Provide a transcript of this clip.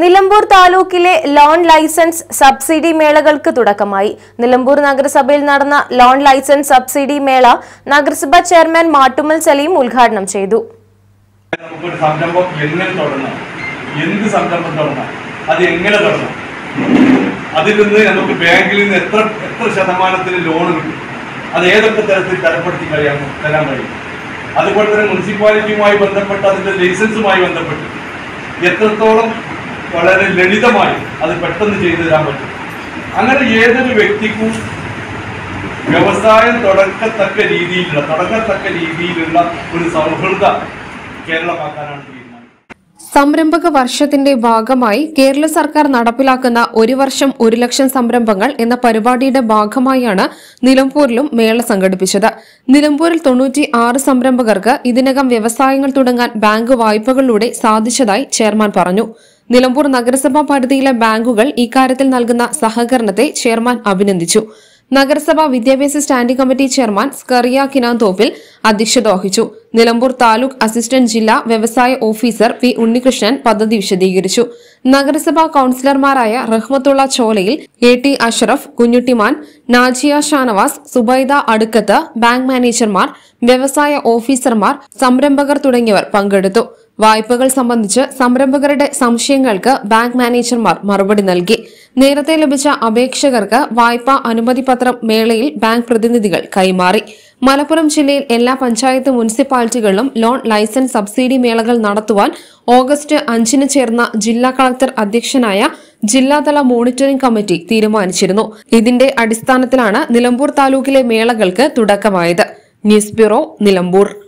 നിലമ്പൂർ താലൂക്കിലെ loan licence subsidy മേളകൾക്ക് തുടക്കമായി നിലമ്പൂർ നഗരസഭയിൽ നടന്ന ലോൺ ലൈസൻസ് സബ്സിഡി മേള നഗരസഭാ ചെയർമാൻ മാട്ടുമൽ സലീം ഉദ്ഘാടനം ചെയ്തു നമുക്കൊരു സംരംഭം എങ്ങനെ തുടങ്ങാം എന്ത് സംരംഭം തുടങ്ങാം അത് എങ്ങനെ തുടങ്ങാം അതിൽ നിന്ന് നമുക്ക് ബാങ്കിൽ നിന്ന് എത്ര എത്ര ശതമാനത്തിന് ലോൺ കിട്ടും അത് ഏതൊക്കെ തരത്തിൽ തരപ്പെടുത്തി കഴിയാൻ തരാൻ കഴിയും അതുപോലെ തന്നെ മുനിസിപ്പാലിറ്റിയുമായി ബന്ധപ്പെട്ട് അതിന്റെ ലൈസൻസുമായി ബന്ധപ്പെട്ട് എത്രത്തോളം വളരെ ലളിതമായി അത് പെട്ടെന്ന് ചെയ്തു തരാൻ പറ്റും അങ്ങനെ ഏതൊരു വ്യക്തിക്കും വ്യവസായം തുടക്കത്തക്ക രീതിയിലുള്ള തുടങ്ങത്തക്ക രീതിയിലുള്ള ഒരു സൗഹൃദ കേരളമാക്കാനാണ് തീരുമാനം സംരംഭക വർഷത്തിന്റെ ഭാഗമായി കേരള സർക്കാർ നടപ്പിലാക്കുന്ന ഒരു വർഷം ഒരു ലക്ഷം സംരംഭങ്ങൾ എന്ന പരിപാടിയുടെ ഭാഗമായാണ് നിലമ്പൂരിലും മേള സംഘടിപ്പിച്ചത് നിലമ്പൂരിൽ തൊണ്ണൂറ്റി ആറ് സംരംഭകർക്ക് ഇതിനകം വ്യവസായങ്ങൾ തുടങ്ങാൻ ബാങ്ക് വായ്പകളിലൂടെ സാധിച്ചതായി ചെയർമാൻ പറഞ്ഞു നിലമ്പൂർ നഗരസഭാ പരിധിയിലെ ബാങ്കുകൾ ഇക്കാര്യത്തിൽ നൽകുന്ന സഹകരണത്തെ ചെയർമാൻ അഭിനന്ദിച്ചു നഗരസഭാ വിദ്യാഭ്യാസ standing committee chairman Scaria Kinanthoppil അധ്യക്ഷത വഹിച്ചു നിലമ്പൂർ താലൂക്ക് അസിസ്റ്റന്റ് ജില്ലാ വ്യവസായ ഓഫീസർ പി ഉണ്ണികൃഷ്ണൻ പദ്ധതി വിശദീകരിച്ചു നഗരസഭാ കൌൺസിലർമാരായ Rahmathulla Cholayil A T Ashraf Kunhuttyman Najiya Shanavas Subaida Adukkath bank മാനേജർമാർ വ്യവസായ ഓഫീസർമാർ സംരംഭകർ തുടങ്ങിയവർ പങ്കെടുത്തു വായ്പകൾ സംബന്ധിച്ച് സംരംഭകരുടെ സംശയങ്ങൾക്ക് ബാങ്ക് മാനേജർമാർ മറുപടി നൽകി നേരത്തെ ലഭിച്ച അപേക്ഷകർക്ക് വായ്പാ അനുമതി പത്രം മേളയിൽ ബാങ്ക് പ്രതിനിധികൾ കൈമാറി മലപ്പുറം ജില്ലയിൽ എല്ലാ പഞ്ചായത്ത് മുനിസിപ്പാലിറ്റികളിലും ലോൺ ലൈസൻസ് സബ്സിഡി മേളകൾ നടത്തുവാൻ ഓഗസ്റ്റ് അഞ്ചിന് ചേർന്ന ജില്ലാ കളക്ടർ അധ്യക്ഷനായ ജില്ലാതല മോണിറ്ററിംഗ് കമ്മിറ്റി തീരുമാനിച്ചിരുന്നു ഇതിന്റെ അടിസ്ഥാനത്തിലാണ് നിലമ്പൂർ താലൂക്കിലെ മേളകൾക്ക് തുടക്കമായത് ന്യൂസ് ബ്യൂറോ നിലമ്പൂർ